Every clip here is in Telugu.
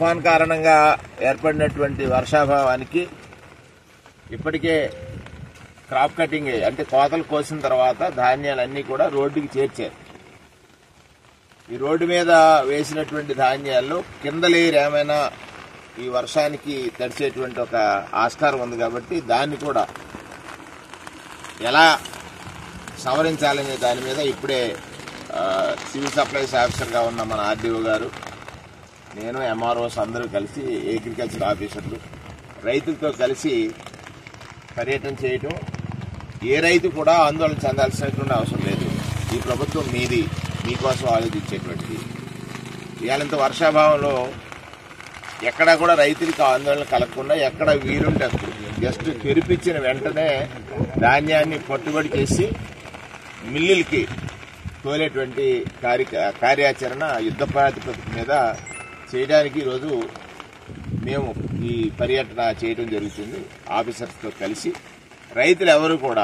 తుఫాన్ కారణంగా ఏర్పడినటువంటి వర్షాభావానికి ఇప్పటికే క్రాప్ కటింగ్ అంటే కోతలు కోసిన తర్వాత ధాన్యాలన్నీ కూడా రోడ్డుకి చేర్చారు ఈ రోడ్డు మీద వేసినటువంటి ధాన్యాల్లో కింద లేయర్ ఏమైనా ఈ వర్షానికి తడిచేటువంటి ఒక ఆస్కారం ఉంది కాబట్టి దాన్ని కూడా ఎలా సవరించాలనే దాని మీద ఇప్పుడే ఆ, సివిల్ సప్లైస్ ఆఫీసర్గా ఉన్న మన ఆర్డీఓ గారు నేను ఎంఆర్ఓస్ అందరూ కలిసి అగ్రికల్చర్ ఆఫీసర్లు రైతులతో కలిసి పర్యటన చేయటం ఏ రైతు కూడా ఆందోళన చెందాల్సినటువంటి అవసరం లేదు ఈ ప్రభుత్వం మీది మీకోసం ఆలోచించేటువంటిది ఇవాళంత వర్షాభావంలో ఎక్కడా కూడా రైతులకు ఆందోళన కలగకుండా ఎక్కడ వీలుంటే అప్పుడు జస్ట్ తెరిపించిన వెంటనే ధాన్యాన్ని పట్టుబడి చేసి మిల్లులకి తోలేటువంటి కార్య కార్యాచరణ యుద్ధ ప్రాతిపదిక మీద చేయడానికి ఈరోజు మేము ఈ పర్యటన చేయడం జరుగుతుంది ఆఫీసర్స్తో కలిసి రైతులు ఎవరు కూడా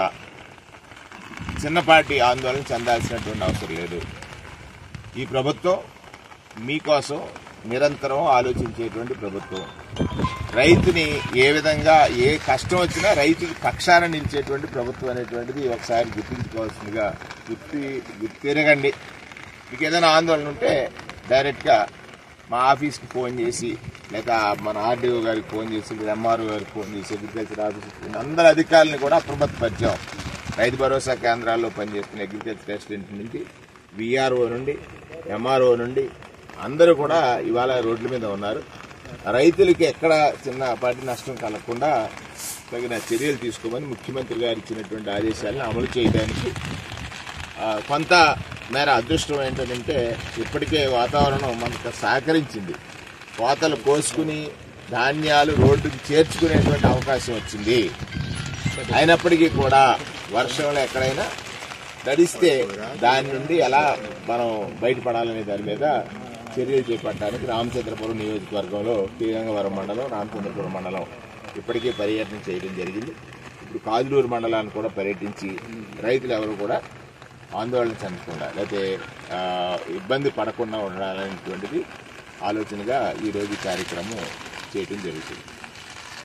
చిన్నపాటి ఆందోళన చెందాల్సినటువంటి అవసరం లేదు ఈ ప్రభుత్వం మీకోసం నిరంతరం ఆలోచించేటువంటి ప్రభుత్వం రైతుని ఏ విధంగా ఏ కష్టం వచ్చినా రైతుకి పక్షాన నిలిచేటువంటి ప్రభుత్వం అనేటువంటిది ఒకసారి గుర్తుంచుకోవాల్సిందిగా గుర్తి గుర్తిరగండి మీకు ఏదైనా ఆందోళన ఉంటే డైరెక్ట్గా మా ఆఫీస్కి ఫోన్ చేసి లేదా మన ఆర్డీఓ గారికి ఫోన్ చేసి లేదా ఎంఆర్ఓ గారికి ఫోన్ చేసి అగ్రికల్చర్ ఆఫీస్ అందరు అధికారులను కూడా అప్రమత్తపరిచాం రైతు భరోసా కేంద్రాల్లో పనిచేస్తున్న అగ్రికల్చర్ అసిస్టెంట్ నుంచి విఆర్ఓ నుండి ఎంఆర్ఓ నుండి అందరూ కూడా ఇవాళ రోడ్ల మీద ఉన్నారు రైతులకి ఎక్కడ చిన్నపాటి నష్టం కలగకుండా తగిన చర్యలు తీసుకోమని ముఖ్యమంత్రి గారు ఇచ్చినటువంటి ఆదేశాలను అమలు చేయడానికి ఆ, కొంత మేర అదృష్టం ఏంటంటే ఇప్పటికే వాతావరణం మనకు సహకరించింది కోతలు కోసుకుని ధాన్యాలు రోడ్డుకి చేర్చుకునేటువంటి అవకాశం వచ్చింది అయినప్పటికీ కూడా వర్షంలో ఎక్కడైనా తడిస్తే దాని నుండి ఎలా మనం బయటపడాలనే దాని మీద చర్యలు చేపట్టడానికి రామచంద్రపురం నియోజకవర్గంలో శ్రీరంగవరం మండలం రామచంద్రపురం మండలం ఇప్పటికే పర్యటన చేయడం జరిగింది ఇప్పుడు కాజులూరు మండలాన్ని కూడా పర్యటించి రైతులు ఎవరు కూడా ఆందోళన చెందకుండా లేకపోతే ఆ, ఇబ్బంది పడకుండా ఉండాలనేటువంటిది ఆలోచనగా ఈరోజు ఈ కార్యక్రమం చేయడం జరుగుతుంది